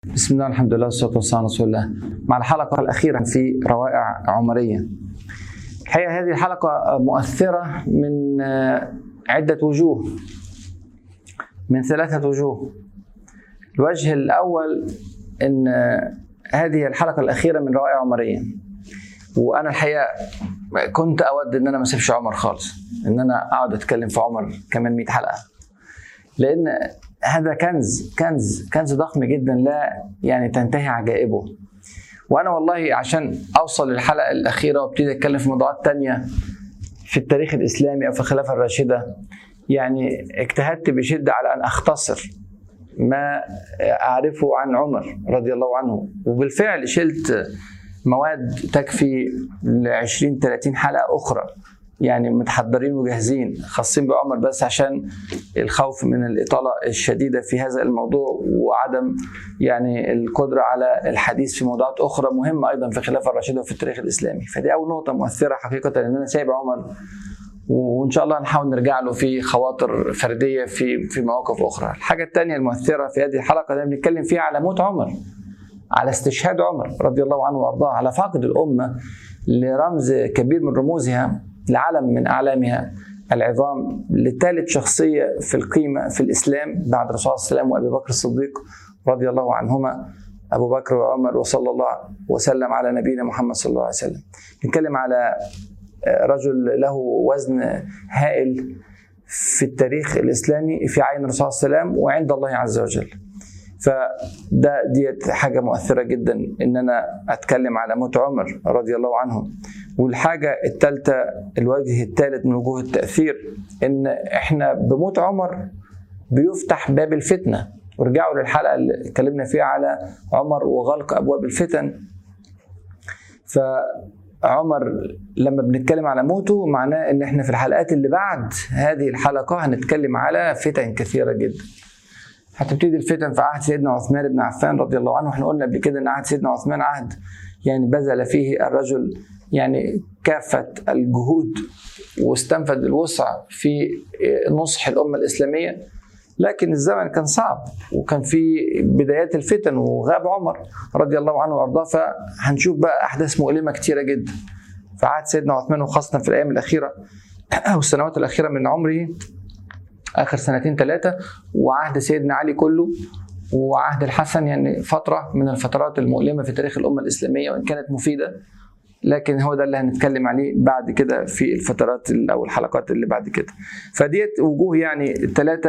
بسم الله الحمد لله والصلاه والسلام على رسول الله مع الحلقه الاخيره في روائع عمريه الحقيقه هذه الحلقه مؤثره من عده وجوه من ثلاثه وجوه الوجه الاول ان هذه الحلقه الاخيره من روائع عمريه وانا الحقيقه كنت اود ان انا ما اسيبش عمر خالص ان انا اقعد اتكلم في عمر كمان 100 حلقه لان هذا كنز كنز كنز ضخم جدا لا يعني تنتهي عجائبه وانا والله عشان اوصل للحلقه الاخيره وابتدي اتكلم في موضوعات تانية في التاريخ الاسلامي او في الخلافه الراشده يعني اجتهدت بشده على ان اختصر ما اعرفه عن عمر رضي الله عنه وبالفعل شلت مواد تكفي ل 20 30 حلقه اخرى يعني متحضرين وجاهزين خاصين بعمر بس عشان الخوف من الإطالة الشديدة في هذا الموضوع وعدم يعني القدرة على الحديث في موضوعات أخرى مهمة أيضا في الخلافة الراشدة وفي التاريخ الإسلامي فدي أول نقطة مؤثرة حقيقة إن أنا سايب عمر وان شاء الله نحاول نرجع له في خواطر فرديه في في مواقف اخرى. الحاجه الثانيه المؤثره في هذه الحلقه اللي بنتكلم فيها على موت عمر. على استشهاد عمر رضي الله عنه وارضاه، على فقد الامه لرمز كبير من رموزها لعلم من اعلامها العظام لثالث شخصيه في القيمه في الاسلام بعد الرسول صلى الله عليه وسلم وابي بكر الصديق رضي الله عنهما ابو بكر وعمر وصلى الله وسلم على نبينا محمد صلى الله عليه وسلم. نتكلم على رجل له وزن هائل في التاريخ الاسلامي في عين الرسول صلى الله عليه وسلم وعند الله عز وجل. فده ديت حاجه مؤثره جدا ان انا اتكلم على موت عمر رضي الله عنه والحاجه الثالثه الوجه الثالث من وجوه التاثير ان احنا بموت عمر بيفتح باب الفتنه وارجعوا للحلقه اللي اتكلمنا فيها على عمر وغلق ابواب الفتن فعمر لما بنتكلم على موته معناه ان احنا في الحلقات اللي بعد هذه الحلقه هنتكلم على فتن كثيره جدا هتبتدي الفتن في عهد سيدنا عثمان بن عفان رضي الله عنه احنا قلنا قبل كده ان عهد سيدنا عثمان عهد يعني بذل فيه الرجل يعني كافة الجهود واستنفذ الوسع في نصح الأمة الإسلامية لكن الزمن كان صعب وكان في بدايات الفتن وغاب عمر رضي الله عنه وارضاه فهنشوف بقى احداث مؤلمه كتيره جدا في عهد سيدنا عثمان وخاصه في الايام الاخيره او السنوات الاخيره من عمره اخر سنتين ثلاثه وعهد سيدنا علي كله وعهد الحسن يعني فتره من الفترات المؤلمه في تاريخ الامه الاسلاميه وان كانت مفيده لكن هو ده اللي هنتكلم عليه بعد كده في الفترات او الحلقات اللي بعد كده فديت وجوه يعني الثلاثه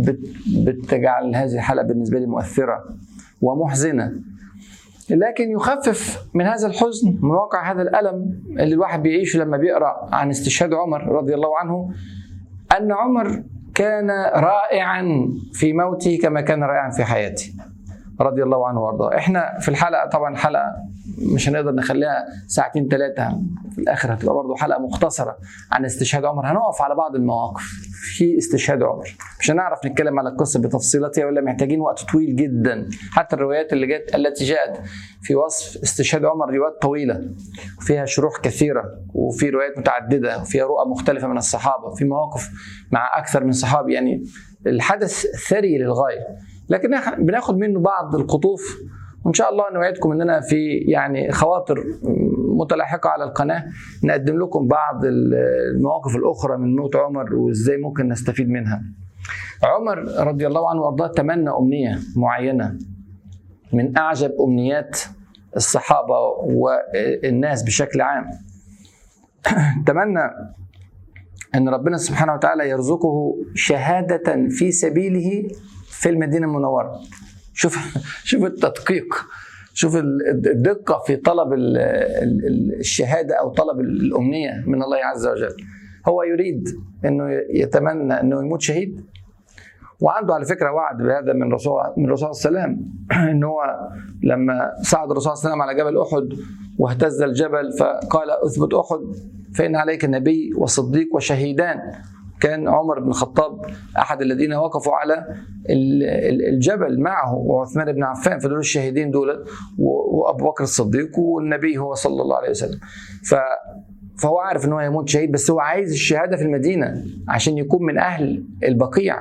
بتجعل هذه الحلقه بالنسبه لي مؤثره ومحزنه لكن يخفف من هذا الحزن من واقع هذا الالم اللي الواحد بيعيشه لما بيقرا عن استشهاد عمر رضي الله عنه ان عمر كان رائعا في موته كما كان رائعا في حياته رضي الله عنه وارضاه احنا في الحلقه طبعا حلقه مش هنقدر نخليها ساعتين ثلاثه في الاخر هتبقى برضه حلقه مختصره عن استشهاد عمر هنقف على بعض المواقف في استشهاد عمر مش هنعرف نتكلم على القصه بتفصيلاتها ولا محتاجين وقت طويل جدا حتى الروايات اللي جت التي جاءت في وصف استشهاد عمر روايات طويله وفيها شروح كثيره وفي روايات متعدده وفيها رؤى مختلفه من الصحابه وفي مواقف مع اكثر من صحابي يعني الحدث ثري للغايه لكن احنا بناخد منه بعض القطوف وان شاء الله نوعدكم اننا في يعني خواطر متلاحقه على القناه نقدم لكم بعض المواقف الاخرى من موت عمر وازاي ممكن نستفيد منها. عمر رضي الله عنه وارضاه تمنى امنيه معينه من اعجب امنيات الصحابه والناس بشكل عام. تمنى ان ربنا سبحانه وتعالى يرزقه شهاده في سبيله في المدينه المنوره. شوف شوف التدقيق شوف الدقه في طلب الشهاده او طلب الامنيه من الله عز وجل هو يريد انه يتمنى انه يموت شهيد وعنده على فكره وعد بهذا من الرسول من الرسول صلى الله عليه وسلم ان هو لما صعد الرسول صلى الله عليه وسلم على جبل احد واهتز الجبل فقال اثبت احد فان عليك نبي وصديق وشهيدان كان عمر بن الخطاب احد الذين وقفوا على الجبل معه وعثمان بن عفان فدول الشهيدين دول وابو بكر الصديق والنبي هو صلى الله عليه وسلم ف فهو عارف ان هو يموت شهيد بس هو عايز الشهاده في المدينه عشان يكون من اهل البقيع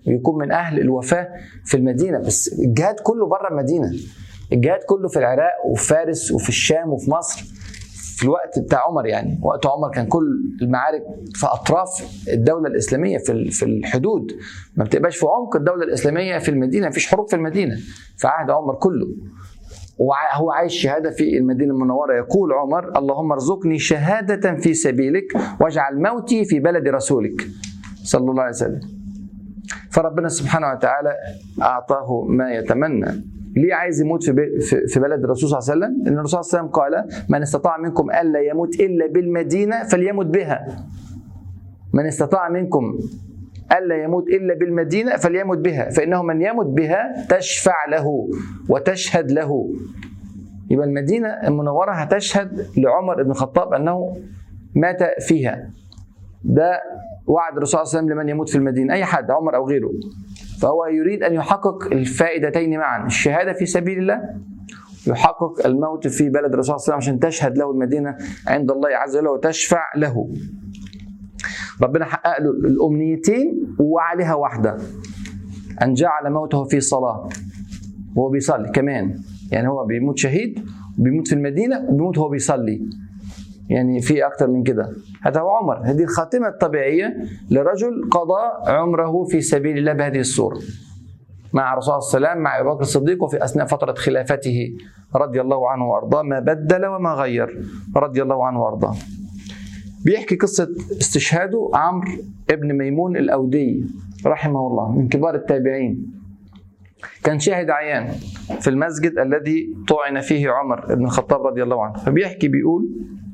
ويكون من اهل الوفاه في المدينه بس الجهاد كله بره المدينه الجهاد كله في العراق وفي فارس وفي الشام وفي مصر في الوقت بتاع عمر يعني وقت عمر كان كل المعارك في اطراف الدوله الاسلاميه في في الحدود ما بتبقاش في عمق الدوله الاسلاميه في المدينه مفيش حروب في المدينه في عهد عمر كله وهو عايش شهادة في المدينة المنورة يقول عمر اللهم ارزقني شهادة في سبيلك واجعل موتي في بلد رسولك صلى الله عليه وسلم فربنا سبحانه وتعالى أعطاه ما يتمنى ليه عايز يموت في في بلد الرسول صلى الله عليه وسلم؟ لأن الرسول صلى الله عليه وسلم قال من استطاع منكم ألا يموت إلا بالمدينة فليمت بها من استطاع منكم ألا يموت إلا بالمدينة فليمت بها فإنه من يمت بها تشفع له وتشهد له يبقى المدينة المنورة هتشهد لعمر بن الخطاب أنه مات فيها ده وعد الرسول صلى الله عليه وسلم لمن يموت في المدينة أي حد عمر أو غيره فهو يريد أن يحقق الفائدتين معا الشهادة في سبيل الله يحقق الموت في بلد الرسول صلى الله عليه وسلم عشان تشهد له المدينة عند الله عز وجل وتشفع له ربنا حقق له الامنيتين وعليها واحده ان جعل موته في صلاه وهو بيصلي كمان يعني هو بيموت شهيد وبيموت في المدينه وبيموت وهو بيصلي يعني في اكثر من كده هذا هو عمر هذه الخاتمه الطبيعيه لرجل قضى عمره في سبيل الله بهذه الصوره مع الرسول صلى الله عليه وسلم مع ابي بكر الصديق وفي اثناء فتره خلافته رضي الله عنه وارضاه ما بدل وما غير رضي الله عنه وارضاه بيحكي قصة استشهاده عمرو ابن ميمون الأودي رحمه الله من كبار التابعين كان شاهد عيان في المسجد الذي طعن فيه عمر بن الخطاب رضي الله عنه فبيحكي بيقول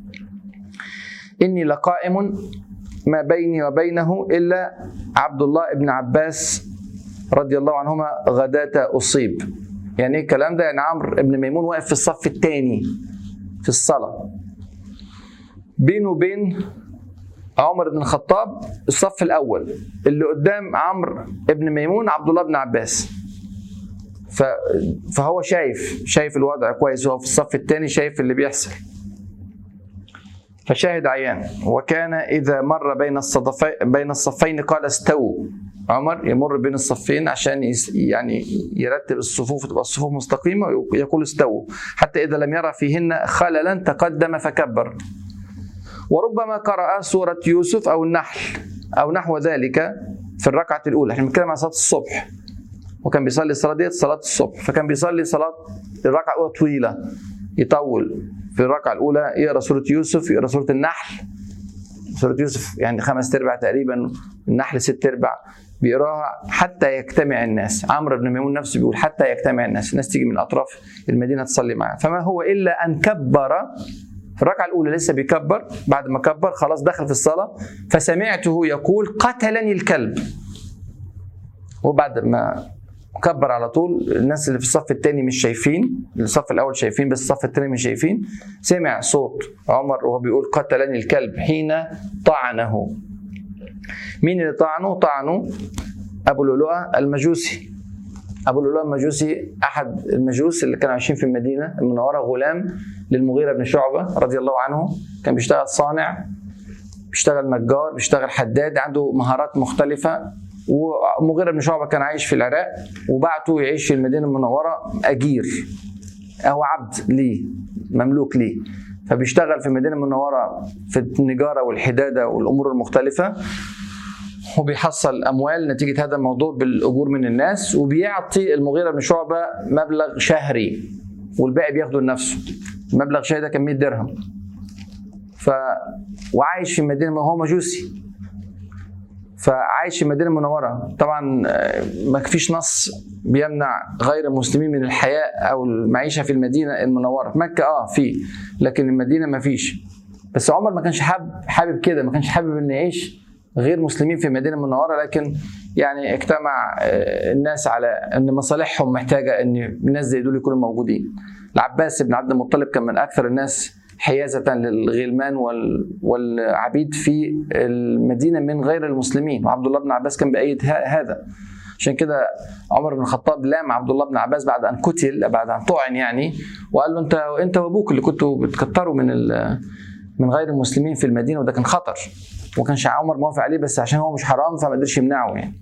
إني لقائم ما بيني وبينه إلا عبد الله بن عباس رضي الله عنهما غداة أصيب يعني ايه الكلام ده يعني عمرو بن ميمون واقف في الصف الثاني في الصلاة بينه وبين عمر بن الخطاب الصف الاول اللي قدام عمرو بن ميمون عبد الله بن عباس فهو شايف شايف الوضع كويس وهو في الصف الثاني شايف اللي بيحصل فشاهد عيان وكان اذا مر بين الصفين بين الصفين قال استووا عمر يمر بين الصفين عشان يعني يرتب الصفوف تبقى الصفوف مستقيمه ويقول استووا حتى اذا لم يرى فيهن خللا تقدم فكبر وربما قرأ سورة يوسف أو النحل أو نحو ذلك في الركعة الأولى احنا بنتكلم عن صلاة الصبح وكان بيصلي الصلاة ديت صلاة الصبح فكان بيصلي صلاة الركعة الأولى طويلة يطول في الركعة الأولى يقرأ سورة يوسف يقرأ سورة النحل سورة يوسف يعني خمس أرباع تقريبا النحل ست أرباع بيقراها حتى يجتمع الناس عمرو بن ميمون نفسه بيقول حتى يجتمع الناس الناس تيجي من أطراف المدينة تصلي معاه فما هو إلا أن كبر في الركعة الأولى لسه بيكبر بعد ما كبر خلاص دخل في الصلاة فسمعته يقول قتلني الكلب وبعد ما كبر على طول الناس اللي في الصف الثاني مش شايفين الصف الاول شايفين بس الصف الثاني مش شايفين سمع صوت عمر وهو بيقول قتلني الكلب حين طعنه مين اللي طعنه طعنه ابو لؤلؤه المجوسي ابو لؤلؤه المجوسي احد المجوس اللي كانوا عايشين في المدينه المنوره غلام للمغيره بن شعبه رضي الله عنه كان بيشتغل صانع بيشتغل نجار بيشتغل حداد عنده مهارات مختلفه ومغيره بن شعبه كان عايش في العراق وبعته يعيش في المدينه المنوره اجير هو عبد ليه مملوك ليه فبيشتغل في المدينه المنوره في النجاره والحداده والامور المختلفه وبيحصل اموال نتيجه هذا الموضوع بالاجور من الناس وبيعطي المغيره بن شعبه مبلغ شهري والباقي بياخده لنفسه المبلغ الشهري ده كان 100 درهم ف وعايش في المدينه ما هو مجوسي فعايش في المدينه المنوره طبعا ما فيش نص بيمنع غير المسلمين من الحياه او المعيشه في المدينه المنوره مكه اه في لكن المدينه ما فيش بس عمر ما كانش حابب حابب كده ما كانش حابب انه يعيش غير مسلمين في المدينه المنوره لكن يعني اجتمع الناس على ان مصالحهم محتاجه ان الناس زي دول يكونوا موجودين. العباس بن عبد المطلب كان من اكثر الناس حيازة للغلمان والعبيد في المدينة من غير المسلمين وعبد الله بن عباس كان بأيد هذا عشان كده عمر بن الخطاب لام عبد الله بن عباس بعد ان قتل بعد ان طعن يعني وقال له انت انت وابوك اللي كنتوا بتكتروا من من غير المسلمين في المدينه وده كان خطر وما كانش عمر موافق عليه بس عشان هو مش حرام فما قدرش يمنعه يعني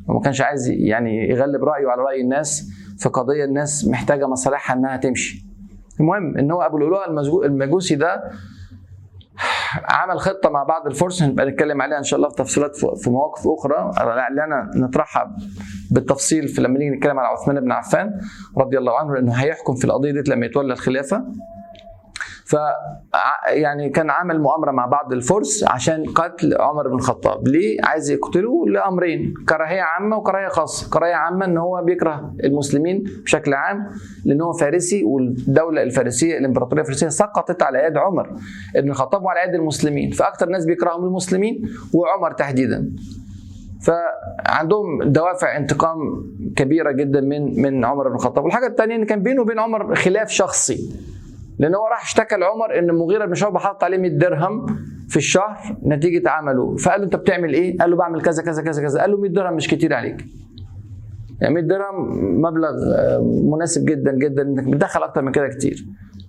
وما كانش عايز يعني يغلب رايه على راي الناس في قضيه الناس محتاجه مصالحها انها تمشي المهم ان هو ابو الالوه المجوسي ده عمل خطه مع بعض الفرس هنبقى نتكلم عليها ان شاء الله في تفصيلات في مواقف اخرى لعلنا نطرحها بالتفصيل في لما نيجي نتكلم على عثمان بن عفان رضي الله عنه لانه هيحكم في القضيه دي لما يتولى الخلافه ف يعني كان عمل مؤامره مع بعض الفرس عشان قتل عمر بن الخطاب ليه عايز يقتله لامرين كراهيه عامه وكراهيه خاصه كراهيه عامه ان هو بيكره المسلمين بشكل عام لان هو فارسي والدوله الفارسيه الامبراطوريه الفارسيه سقطت على يد عمر بن الخطاب وعلى يد المسلمين فاكثر ناس بيكرههم المسلمين وعمر تحديدا فعندهم دوافع انتقام كبيره جدا من من عمر بن الخطاب والحاجه الثانيه ان كان بينه وبين عمر خلاف شخصي لان هو راح اشتكى لعمر ان المغيره بن شعبه حط عليه 100 درهم في الشهر نتيجه عمله فقال له انت بتعمل ايه؟ قال له بعمل كذا كذا كذا كذا قال له 100 درهم مش كتير عليك يعني 100 درهم مبلغ مناسب جدا جدا انك بتدخل اكتر من كده كتير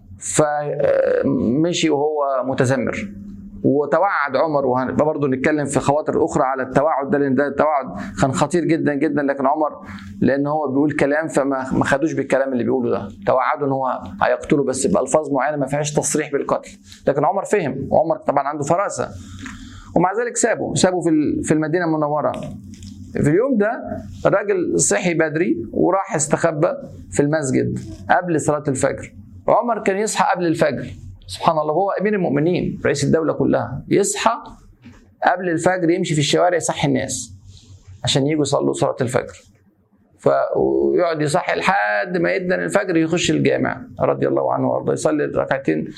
فمشي وهو متذمر وتوعد عمر وهنبقى برضه نتكلم في خواطر اخرى على التوعد ده لان ده التوعد كان خطير جدا جدا لكن عمر لان هو بيقول كلام فما ما خدوش بالكلام اللي بيقوله ده توعدوا ان هو هيقتله بس بالفاظ معينه ما فيهاش تصريح بالقتل لكن عمر فهم وعمر طبعا عنده فراسه ومع ذلك سابه سابه في في المدينه المنوره في اليوم ده الراجل صحي بدري وراح استخبى في المسجد قبل صلاه الفجر عمر كان يصحى قبل الفجر سبحان الله هو امير المؤمنين رئيس الدوله كلها يصحى قبل الفجر يمشي في الشوارع يصحي الناس عشان يجوا يصلوا صلاه الفجر فيقعد يصحي لحد ما يدن الفجر يخش الجامع رضي الله عنه وارضاه يصلي الركعتين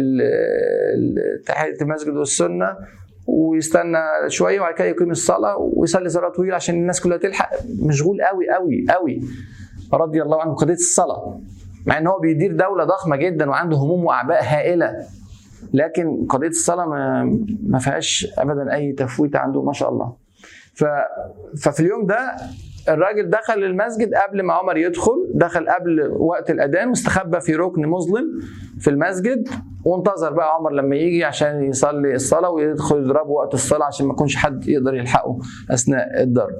تحيه المسجد والسنه ويستنى شويه وبعد كده يقيم الصلاه ويصلي صلاه طويله عشان الناس كلها تلحق مشغول قوي قوي قوي رضي الله عنه قضيه الصلاه مع ان هو بيدير دوله ضخمه جدا وعنده هموم واعباء هائله لكن قضيه الصلاه ما, ما فيهاش ابدا اي تفويت عنده ما شاء الله ف ففي اليوم ده الراجل دخل المسجد قبل ما عمر يدخل دخل قبل وقت الاذان واستخبى في ركن مظلم في المسجد وانتظر بقى عمر لما يجي عشان يصلي الصلاه ويدخل يضربه وقت الصلاه عشان ما يكونش حد يقدر يلحقه اثناء الضرب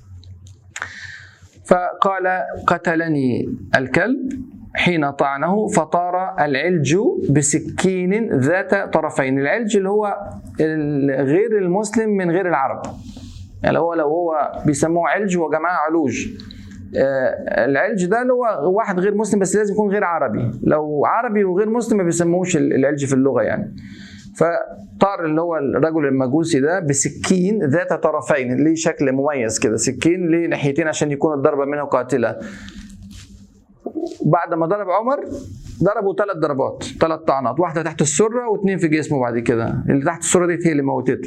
فقال قتلني الكلب حين طعنه فطار العلج بسكين ذات طرفين العلج اللي هو غير المسلم من غير العرب يعني هو لو هو بيسموه علج هو جماعة علوج العلج ده اللي هو واحد غير مسلم بس لازم يكون غير عربي لو عربي وغير مسلم ما بيسموهوش العلج في اللغة يعني فطار اللي هو الرجل المجوسي ده بسكين ذات طرفين ليه شكل مميز كده سكين ليه ناحيتين عشان يكون الضربة منه قاتلة بعد ما ضرب عمر ضربوا ثلاث ضربات ثلاث طعنات واحده تحت السره واثنين في جسمه بعد كده اللي تحت السره دي هي اللي موتته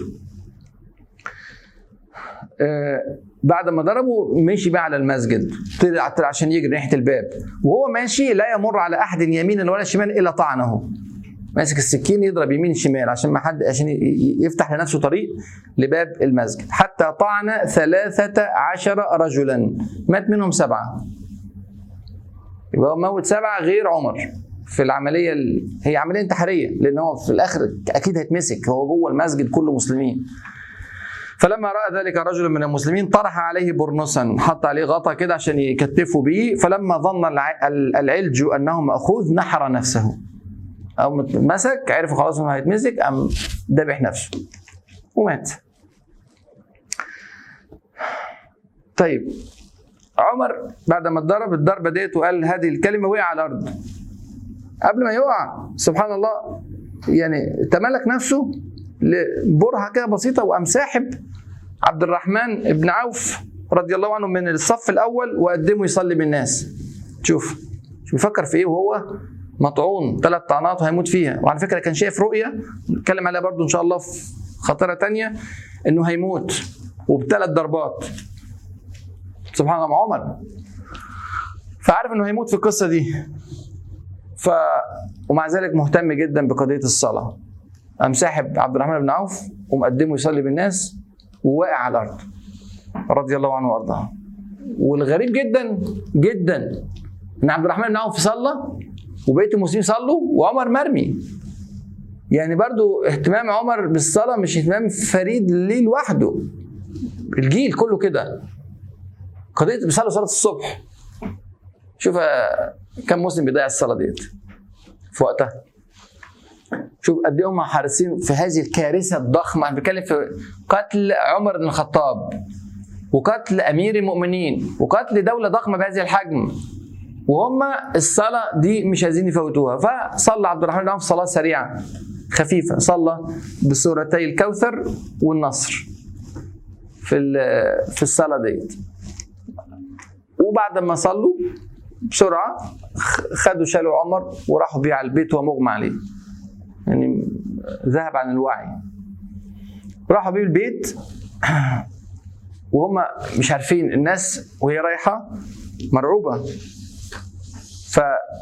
آه بعد ما ضربه مشي بقى على المسجد طلع طلع عشان يجري ناحيه الباب وهو ماشي لا يمر على احد يمينا ولا شمال الا طعنه ماسك السكين يضرب يمين شمال عشان ما حد عشان يفتح لنفسه طريق لباب المسجد حتى طعن ثلاثة عشر رجلا مات منهم سبعة يبقى هو موت سبعه غير عمر في العمليه ال... هي عمليه انتحاريه لان هو في الاخر اكيد هيتمسك هو جوه المسجد كله مسلمين فلما راى ذلك رجل من المسلمين طرح عليه برنسا حط عليه غطا كده عشان يكتفوا به فلما ظن العلج انه ماخوذ نحر نفسه او مسك عرف خلاص انه هيتمسك قام ذبح نفسه ومات طيب عمر بعد ما اتضرب الضربه ديت وقال هذه الكلمه وقع على الارض قبل ما يقع سبحان الله يعني تملك نفسه لبرهه كده بسيطه وقام ساحب عبد الرحمن بن عوف رضي الله عنه من الصف الاول وقدمه يصلي بالناس شوف شوف بيفكر في ايه وهو مطعون ثلاث طعنات وهيموت فيها وعلى فكره كان شايف رؤيه نتكلم عليها برضو ان شاء الله في خطيره تانية انه هيموت وبثلاث ضربات سبحان الله عمر فعارف انه هيموت في القصه دي ف ومع ذلك مهتم جدا بقضيه الصلاه قام ساحب عبد الرحمن بن عوف ومقدمه يصلي بالناس وواقع على الارض رضي الله عنه وارضاه والغريب جدا جدا ان عبد الرحمن بن عوف صلى وبقيه المسلمين صلوا وعمر مرمي يعني برضو اهتمام عمر بالصلاه مش اهتمام فريد ليه لوحده الجيل كله كده قضيه بيصلوا صلاه الصبح شوف آه، كم مسلم بيضيع الصلاه ديت في وقتها شوف قد ايه هم حريصين في هذه الكارثه الضخمه انا بتكلم في قتل عمر بن الخطاب وقتل امير المؤمنين وقتل دوله ضخمه بهذه الحجم وهم الصلاه دي مش عايزين يفوتوها فصلى عبد الرحمن بن صلاه سريعه خفيفه صلى بسورتي الكوثر والنصر في ال- في الصلاه ديت وبعد ما صلوا بسرعه خ- خدوا شالوا عمر وراحوا بيه على البيت وهو مغمى عليه يعني ذهب عن الوعي راحوا بيه البيت وهم مش عارفين الناس وهي رايحه مرعوبه ف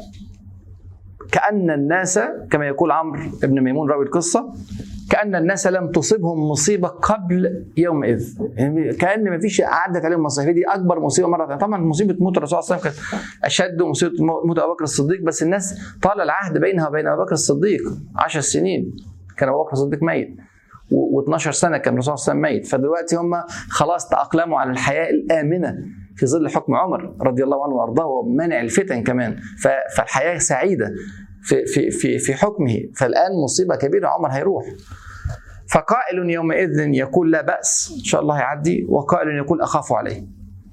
كأن الناس كما يقول عمرو بن ميمون راوي القصة كأن الناس لم تصبهم مصيبة قبل يومئذ يعني كأن ما فيش عدت عليهم مصيبة دي أكبر مصيبة مرة ثانية. طبعا مصيبة موت الرسول صلى الله عليه وسلم كانت أشد مصيبة موت أبو بكر الصديق بس الناس طال العهد بينها وبين أبو بكر الصديق 10 سنين كان أبو بكر الصديق ميت و12 سنة كان الرسول صلى الله عليه وسلم ميت فدلوقتي هم خلاص تأقلموا على الحياة الآمنة في ظل حكم عمر رضي الله عنه وارضاه ومنع الفتن كمان ف- فالحياه سعيده في في في في حكمه فالان مصيبه كبيره عمر هيروح فقائل يومئذ يقول لا باس ان شاء الله يعدي وقائل يقول اخاف عليه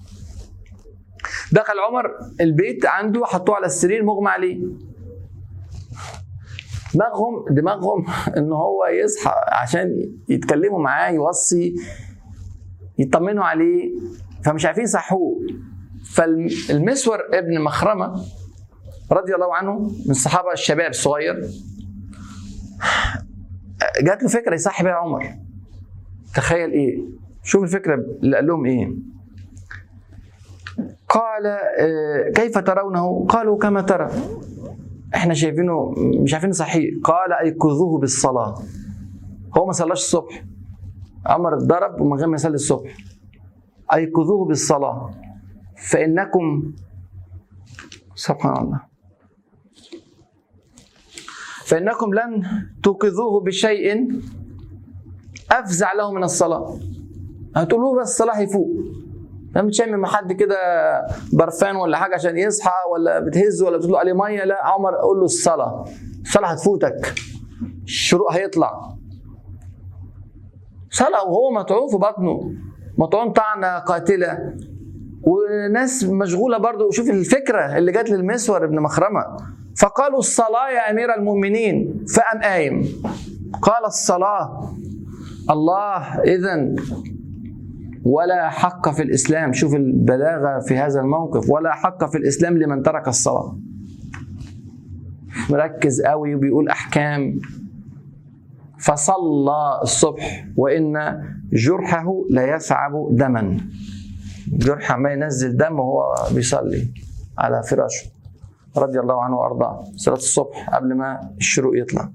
دخل عمر البيت عنده حطوه على السرير مغمى عليه دماغهم دماغهم ان هو يصحى عشان يتكلموا معاه يوصي يطمنوا عليه فمش عارفين يصحوه فالمسور ابن مخرمه رضي الله عنه من الصحابه الشباب الصغير جات له فكره يصحي بيها عمر تخيل ايه شوف الفكره اللي قال لهم ايه قال آه، كيف ترونه قالوا كما ترى احنا شايفينه مش عارفين نصحيه قال ايقظوه بالصلاه هو ما صلاش الصبح عمر اتضرب ومن غير ما يصلي الصبح ايقظوه بالصلاه فانكم سبحان الله فانكم لن توقظوه بشيء افزع له من الصلاه هتقولوا له بس الصلاه هيفوق لما تشم مع حد كده برفان ولا حاجه عشان يصحى ولا بتهزه ولا بتطلق عليه ميه لا عمر قول له الصلاه الصلاه هتفوتك الشروق هيطلع صلاه وهو مطعون في بطنه مطعون طعنه قاتله وناس مشغوله برضه شوف الفكره اللي جت للمسور ابن مخرمه فقالوا الصلاه يا امير المؤمنين فقام قايم قال الصلاه الله اذا ولا حق في الاسلام شوف البلاغه في هذا الموقف ولا حق في الاسلام لمن ترك الصلاه مركز قوي وبيقول احكام فصلى الصبح وان جرحه لا يثعب دما جرح ما ينزل دم وهو بيصلي على فراشه رضي الله عنه وارضاه صلاه الصبح قبل ما الشروق يطلع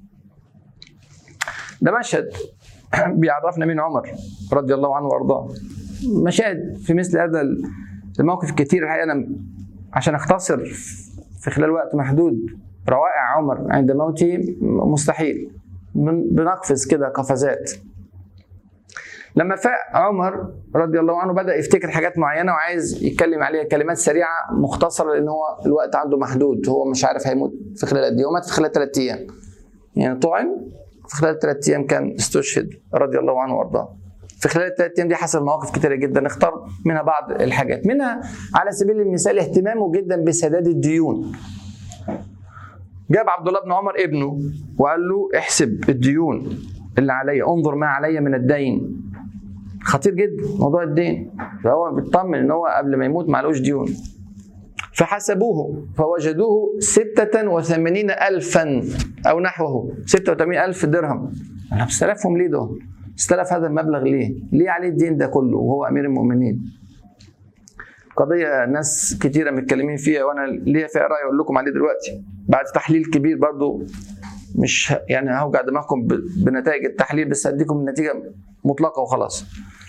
ده مشهد بيعرفنا مين عمر رضي الله عنه وارضاه مشاهد في مثل هذا الموقف كتير الحقيقه انا عشان اختصر في خلال وقت محدود روائع عمر عند موته مستحيل بن- بنقفز كده قفزات لما فاق عمر رضي الله عنه بدا يفتكر حاجات معينه وعايز يتكلم عليها كلمات سريعه مختصره لان هو الوقت عنده محدود هو مش عارف هيموت في خلال قد ايه هو مات في خلال ثلاث ايام يعني طعن في خلال ثلاث ايام كان استشهد رضي الله عنه وارضاه في خلال الثلاث ايام دي حصل مواقف كتيره جدا نختار منها بعض الحاجات منها على سبيل المثال اهتمامه جدا بسداد الديون جاب عبد الله بن عمر ابنه وقال له احسب الديون اللي عليا انظر ما علي من الدين خطير جدا موضوع الدين فهو بيطمن ان هو قبل ما يموت معلوش ديون فحسبوه فوجدوه ستة وثمانين ألفا أو نحوه ستة وثمانين ألف درهم أنا بستلفهم ليه دول استلف هذا المبلغ ليه ليه عليه الدين ده كله وهو أمير المؤمنين قضية ناس كتيرة متكلمين فيها وأنا ليا فيها رأي أقول لكم عليه دلوقتي بعد تحليل كبير برضو مش ه- يعني هوجع دماغكم ب- بنتائج التحليل بس هديكم النتيجة مطلقة وخلاص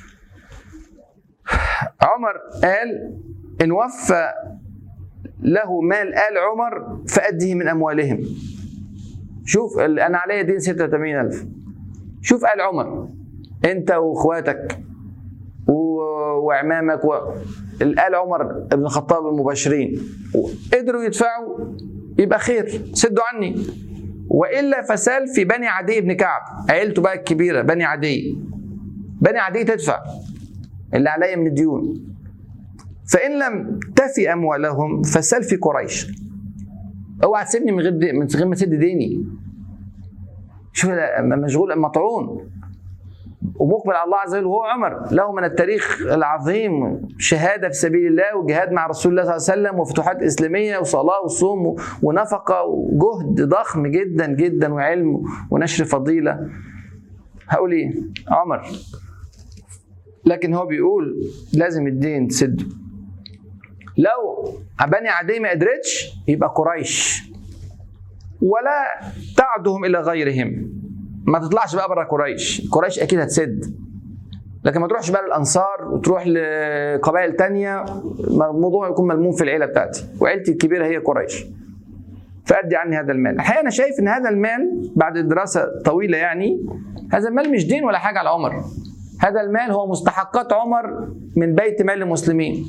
عمر قال إن وفى له مال آل عمر فأده من أموالهم شوف ال- أنا عليا دين 86000 شوف آل عمر أنت وإخواتك و- وعمامك و... آل عمر بن الخطاب المباشرين قدروا يدفعوا يبقى خير سدوا عني والا فسال في بني عدي بن كعب عيلته بقى الكبيره بني عدي بني عدي تدفع اللي عليا من الديون فان لم تفي اموالهم فسال في قريش اوعى تسيبني من غير دي من غير ما تسد ديني شوف مشغول مطعون ومقبل على الله عز وجل وهو عمر له من التاريخ العظيم شهادة في سبيل الله وجهاد مع رسول الله صلى الله عليه وسلم وفتوحات إسلامية وصلاة وصوم ونفقة وجهد ضخم جدا جدا وعلم ونشر فضيلة هقول إيه عمر لكن هو بيقول لازم الدين تسده لو بني عدي ما قدرتش يبقى قريش ولا تعدهم الى غيرهم ما تطلعش بقى بره قريش قريش اكيد هتسد لكن ما تروحش بقى للانصار وتروح لقبائل تانية الموضوع يكون ملموم في العيله بتاعتي وعيلتي الكبيره هي قريش فادي عني هذا المال الحقيقه انا شايف ان هذا المال بعد دراسه طويله يعني هذا المال مش دين ولا حاجه على عمر هذا المال هو مستحقات عمر من بيت مال المسلمين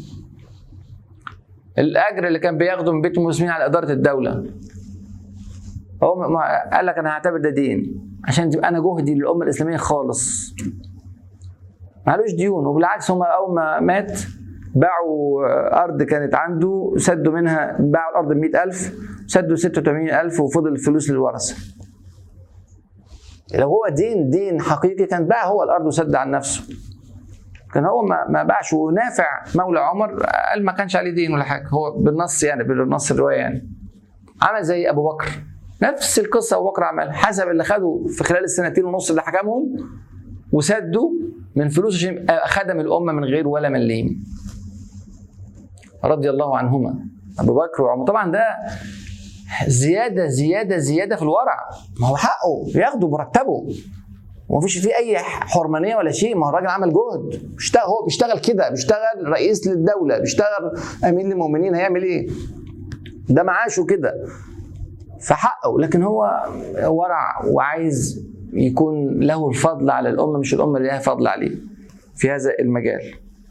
الاجر اللي كان بياخده من بيت المسلمين على اداره الدوله هو قال لك انا هعتبر ده دين عشان تبقى انا جهدي للامه الاسلاميه خالص معلوش ديون وبالعكس هم اول ما مات باعوا ارض كانت عنده سدوا منها باعوا الارض ب 100000 سدوا 86000 وفضل الفلوس للورثه لو هو دين دين حقيقي كان باع هو الارض وسد عن نفسه كان هو ما ما باعش ونافع مولى عمر قال ما كانش عليه دين ولا حاجه هو بالنص يعني بالنص الروايه يعني عمل زي ابو بكر نفس القصه ابو بكر عمل حسب اللي خده في خلال السنتين ونص اللي حكمهم وسدوا من فلوس عشان خدم الامه من غير ولا مليم رضي الله عنهما ابو بكر وعمر طبعا ده زياده زياده زياده في الورع ما هو حقه ياخده مرتبه ومفيش فيه اي حرمانيه ولا شيء ما هو الراجل عمل جهد بيشتغل هو بيشتغل كده بيشتغل رئيس للدوله بيشتغل امير للمؤمنين هيعمل ايه ده معاشه كده فحقه لكن هو ورع وعايز يكون له الفضل على الامه مش الامه اللي لها فضل عليه في هذا المجال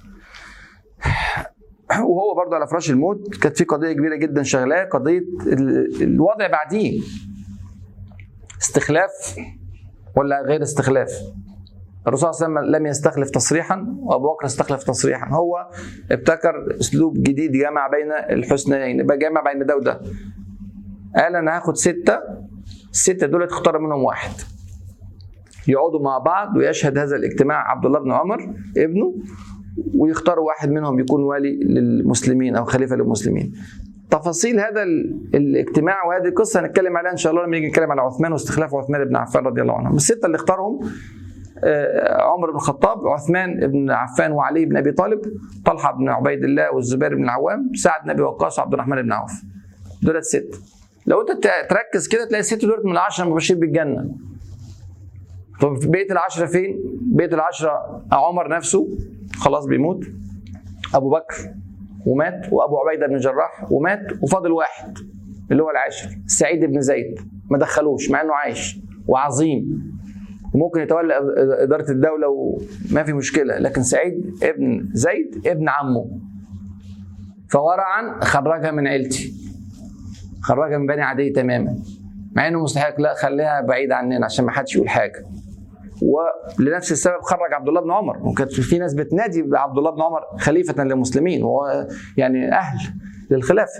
وهو برضه على فراش الموت كانت في قضيه كبيره جدا شغلاه قضيه الوضع بعديه استخلاف ولا غير استخلاف الرسول صلى الله عليه وسلم لم يستخلف تصريحا وابو بكر استخلف تصريحا هو ابتكر اسلوب جديد جمع بين الحسنيين يبقى جمع بين ده وده قال انا هاخد سته السته دول تختار منهم واحد يقعدوا مع بعض ويشهد هذا الاجتماع عبد الله بن عمر ابنه ويختاروا واحد منهم يكون والي للمسلمين او خليفه للمسلمين تفاصيل هذا الاجتماع وهذه القصه هنتكلم عليها ان شاء الله لما نيجي نتكلم على عثمان واستخلاف عثمان بن عفان رضي الله عنه السته اللي اختارهم عمر بن الخطاب عثمان بن عفان وعلي بن ابي طالب طلحه بن عبيد الله والزبير بن العوام سعد بن ابي وقاص وعبد الرحمن بن عوف دول ست لو انت تركز كده تلاقي الست دول من العشره المبشرين بالجنه طب بيت العشره فين؟ بيت العشره عمر نفسه خلاص بيموت ابو بكر ومات وابو عبيده بن الجراح ومات وفاضل واحد اللي هو العاشر سعيد بن زيد ما دخلوش مع انه عايش وعظيم وممكن يتولى اداره الدوله وما في مشكله لكن سعيد ابن زيد ابن عمه فورعا خرجها من عيلتي خرجها من بني عدي تماما مع انه مستحق لا خليها بعيده عننا عشان ما حدش يقول حاجه ولنفس السبب خرج عبد الله بن عمر وكانت في ناس بتنادي بعبد الله بن عمر خليفه للمسلمين وهو يعني اهل للخلافه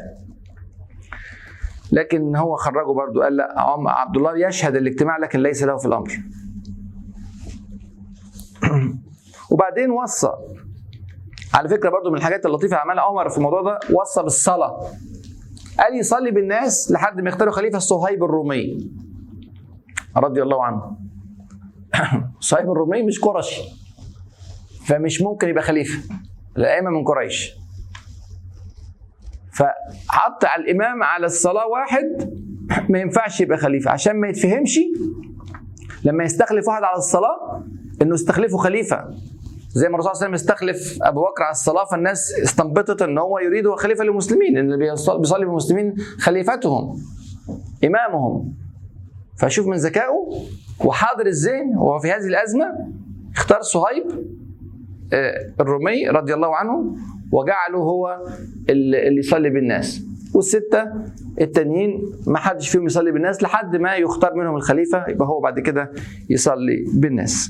لكن هو خرجه برضه قال لا عبد الله يشهد الاجتماع لكن ليس له في الامر وبعدين وصى على فكره برضه من الحاجات اللطيفه عملها عمر في الموضوع ده وصى بالصلاه قال يصلي بالناس لحد ما يختاروا خليفه صهيب الرومي رضي الله عنه صهيب الرومي مش قرشي فمش ممكن يبقى خليفه الائمه من قريش فحط على الامام على الصلاه واحد ما ينفعش يبقى خليفه عشان ما يتفهمش لما يستخلف واحد على الصلاه انه استخلفه خليفه زي ما الرسول صلى الله عليه وسلم استخلف ابو بكر على الصلاه فالناس استنبطت ان هو يريد هو خليفه للمسلمين ان اللي بيصلي بالمسلمين خليفتهم امامهم فشوف من ذكائه وحاضر الذهن وهو في هذه الازمه اختار صهيب الرومي رضي الله عنه وجعله هو اللي اللي يصلي بالناس والستة التانيين ما حدش فيهم يصلي بالناس لحد ما يختار منهم الخليفة يبقى هو بعد كده يصلي بالناس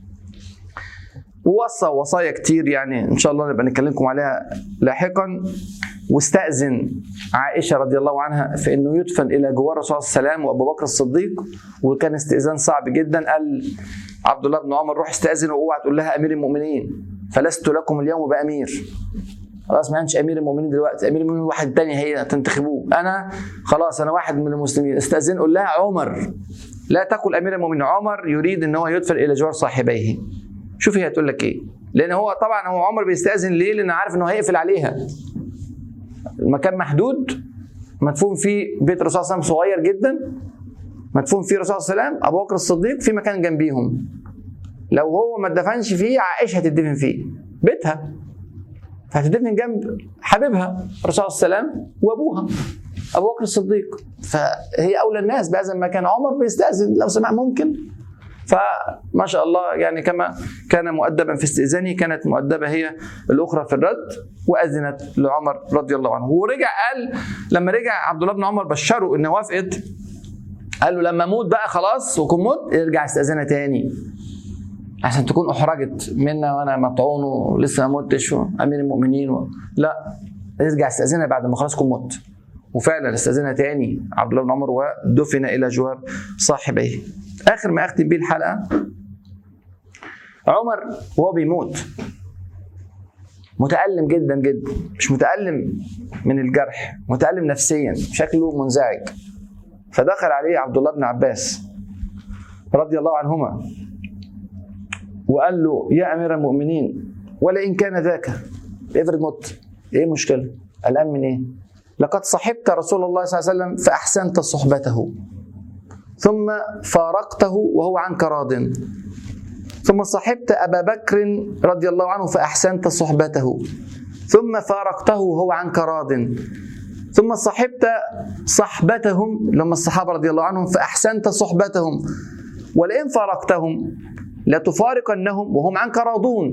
ووصى وصايا كتير يعني ان شاء الله نبقى نكلمكم عليها لاحقا واستأذن عائشة رضي الله عنها في انه يدفن الى جوار الرسول صلى الله عليه وسلم وابو بكر الصديق وكان استئذان صعب جدا قال عبد الله بن عمر روح استأذن واوعى تقول لها امير المؤمنين فلست لكم اليوم بامير خلاص ما انتش امير المؤمنين دلوقتي امير المؤمنين واحد تاني هي تنتخبوه انا خلاص انا واحد من المسلمين استأذن قول لها عمر لا تقل امير المؤمنين عمر يريد ان هو يدفن الى جوار صاحبيه شوف هي هتقول لك ايه لان هو طبعا هو عمر بيستأذن ليه لان عارف انه هيقفل عليها المكان محدود مدفون فيه بيت الرسول صلى الله عليه وسلم صغير جدا مدفون فيه الرسول صلى الله عليه وسلم ابو بكر الصديق في مكان جنبيهم لو هو ما اتدفنش فيه عائشه هتدفن فيه بيتها فهتدفن جنب حبيبها الرسول صلى الله عليه وسلم وابوها ابو بكر الصديق فهي اولى الناس بهذا المكان عمر بيستاذن لو سمع ممكن فما شاء الله يعني كما كان مؤدبا في استئذانه كانت مؤدبه هي الاخرى في الرد واذنت لعمر رضي الله عنه ورجع قال لما رجع عبد الله بن عمر بشره ان وافقت قال له لما اموت بقى خلاص وكن مت ارجع استاذنها تاني عشان تكون احرجت منا وانا مطعون ولسه ما متش امير المؤمنين و... لا ارجع استاذنها بعد ما خلاص كن مت وفعلا استاذنها تاني عبد الله بن عمر ودفن الى جوار صاحبيه اخر ما اختم بيه الحلقه عمر وهو بيموت متألم جدا جدا مش متألم من الجرح متألم نفسيا شكله منزعج فدخل عليه عبد الله بن عباس رضي الله عنهما وقال له يا امير المؤمنين ولئن كان ذاك افرض مت ايه المشكله؟ قلقان من ايه؟ لقد صحبت رسول الله صلى الله عليه وسلم فاحسنت صحبته ثم فارقته وهو عنك راض ثم صحبت ابا بكر رضي الله عنه فاحسنت صحبته ثم فارقته وهو عنك راض ثم صحبت صحبتهم لما الصحابه رضي الله عنهم فاحسنت صحبتهم ولئن فارقتهم لتفارقنهم وهم عنك راضون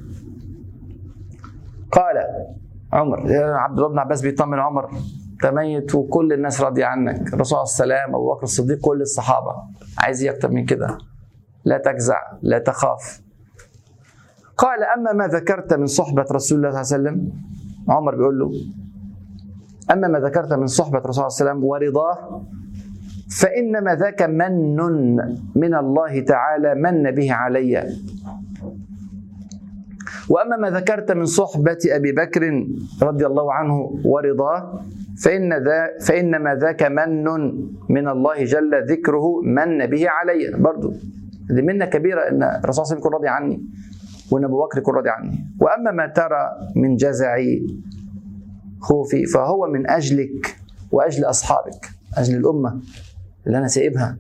قال عمر يا عبد الله بن عباس بيطمن عمر انت ميت وكل الناس راضيه عنك الرسول عليه السلام ابو بكر الصديق كل الصحابه عايز ايه اكتر من كده لا تجزع لا تخاف قال اما ما ذكرت من صحبه رسول الله صلى الله عليه وسلم عمر بيقول له اما ما ذكرت من صحبه رسول الله صلى الله عليه وسلم ورضاه فانما ذاك من من الله تعالى من به علي واما ما ذكرت من صحبه ابي بكر رضي الله عنه ورضاه فان ذا فانما ذاك من من الله جل ذكره من به علي برضو دي منه كبيره ان الرسول صلى الله عليه وسلم يكون راضي عني وان ابو بكر يكون راضي عني واما ما ترى من جزعي خوفي فهو من اجلك واجل اصحابك اجل الامه اللي انا سايبها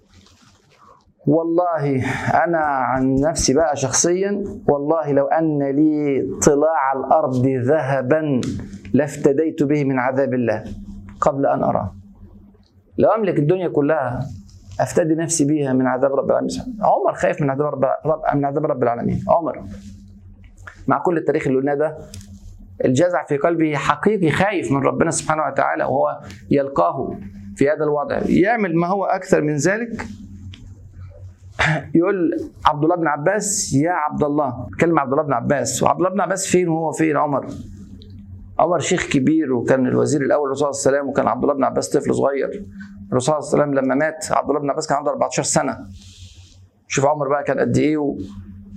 والله انا عن نفسي بقى شخصيا والله لو ان لي طلاع الارض ذهبا لافتديت به من عذاب الله قبل ان اراه لو املك الدنيا كلها افتدي نفسي بيها من عذاب رب العالمين عمر خايف من عذاب رب من عذاب رب العالمين عمر مع كل التاريخ اللي قلناه ده الجزع في قلبه حقيقي خايف من ربنا سبحانه وتعالى وهو يلقاه في هذا الوضع يعمل ما هو اكثر من ذلك يقول عبد الله بن عباس يا عبد الله كلمة عبد الله بن عباس وعبد الله بن عباس فين وهو فين عمر عمر شيخ كبير وكان الوزير الاول الرسول صلى الله عليه وسلم وكان عبد الله بن عباس طفل صغير الرسول صلى الله عليه وسلم لما مات عبد الله بن عباس كان عنده 14 سنه شوف عمر بقى كان قد ايه و...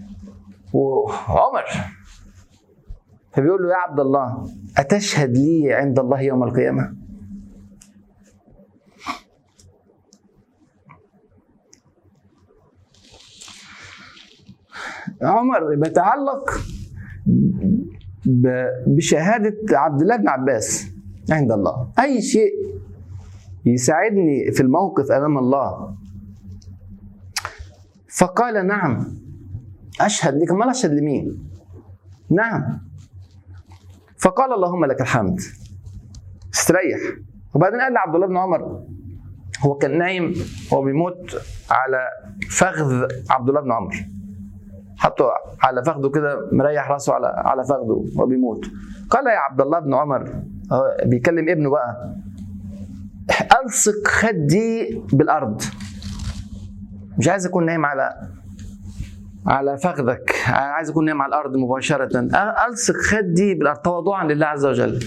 وعمر فبيقول له يا عبد الله أتشهد لي عند الله يوم القيامة عمر بيتعلق بشهادة عبد الله بن عباس عند الله أي شيء يساعدني في الموقف أمام الله فقال نعم أشهد لك ما أشهد لمين نعم فقال اللهم لك الحمد استريح وبعدين قال لعبد الله بن عمر هو كان نايم هو بيموت على فخذ عبد الله بن عمر حطه على فخده كده مريح راسه على على فخده وبيموت قال يا عبد الله بن عمر هو بيكلم ابنه بقى الصق خدي بالارض مش عايز اكون نايم على على فخذك انا عايز اكون نايم على الارض مباشره الصق خدي بالارض تواضعا لله عز وجل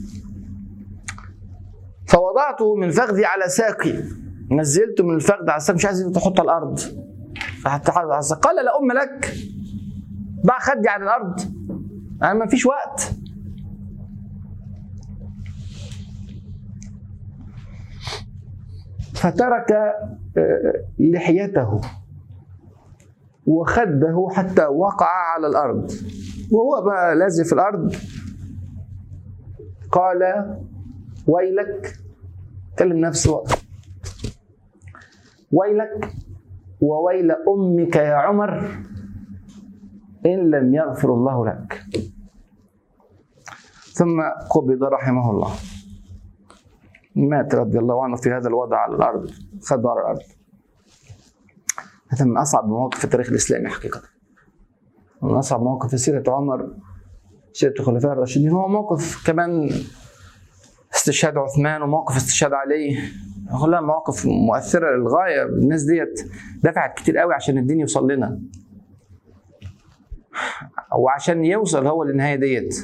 فوضعته من فخذي على ساقي نزلته من الفخذ على الساق مش عايز تحط على الارض فحتى على الساق قال لا ام لك ضع خدي على الارض انا ما فيش وقت فترك لحيته وخده حتى وقع على الارض وهو بقى لازق في الارض قال ويلك كلم نفسه ويلك وويل امك يا عمر ان لم يغفر الله لك ثم قبض رحمه الله مات رضي الله عنه في هذا الوضع على الارض خده على الارض هذا من اصعب مواقف التاريخ الاسلامي حقيقه من اصعب مواقف في سيره عمر سيره الخلفاء الراشدين هو موقف كمان استشهاد عثمان وموقف استشهاد علي كلها مواقف مؤثره للغايه الناس ديت دفعت كتير قوي عشان الدين يوصل لنا وعشان يوصل هو للنهايه ديت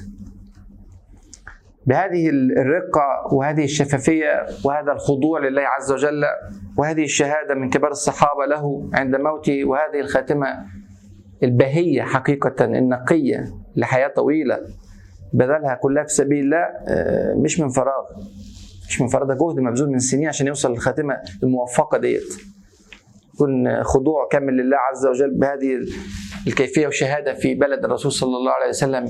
بهذه الرقة وهذه الشفافية وهذا الخضوع لله عز وجل وهذه الشهادة من كبار الصحابة له عند موته وهذه الخاتمة البهية حقيقة النقية لحياة طويلة بذلها كلها في سبيل الله مش من فراغ مش من فراغ ده جهد مبذول من سنين عشان يوصل للخاتمة الموفقة ديت يكون خضوع كامل لله عز وجل بهذه الكيفية وشهادة في بلد الرسول صلى الله عليه وسلم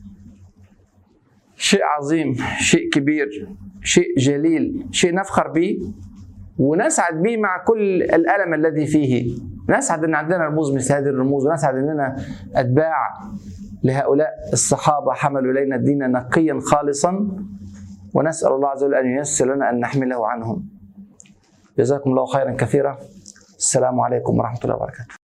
شيء عظيم شيء كبير شيء جليل شيء نفخر به ونسعد به مع كل الألم الذي فيه نسعد أن عندنا رموز مثل هذه الرموز ونسعد أننا أتباع لهؤلاء الصحابة حملوا إلينا الدين نقيا خالصا ونسأل الله عز وجل أن ييسر لنا أن نحمله عنهم جزاكم الله خيرا كثيرا السلام عليكم ورحمة الله وبركاته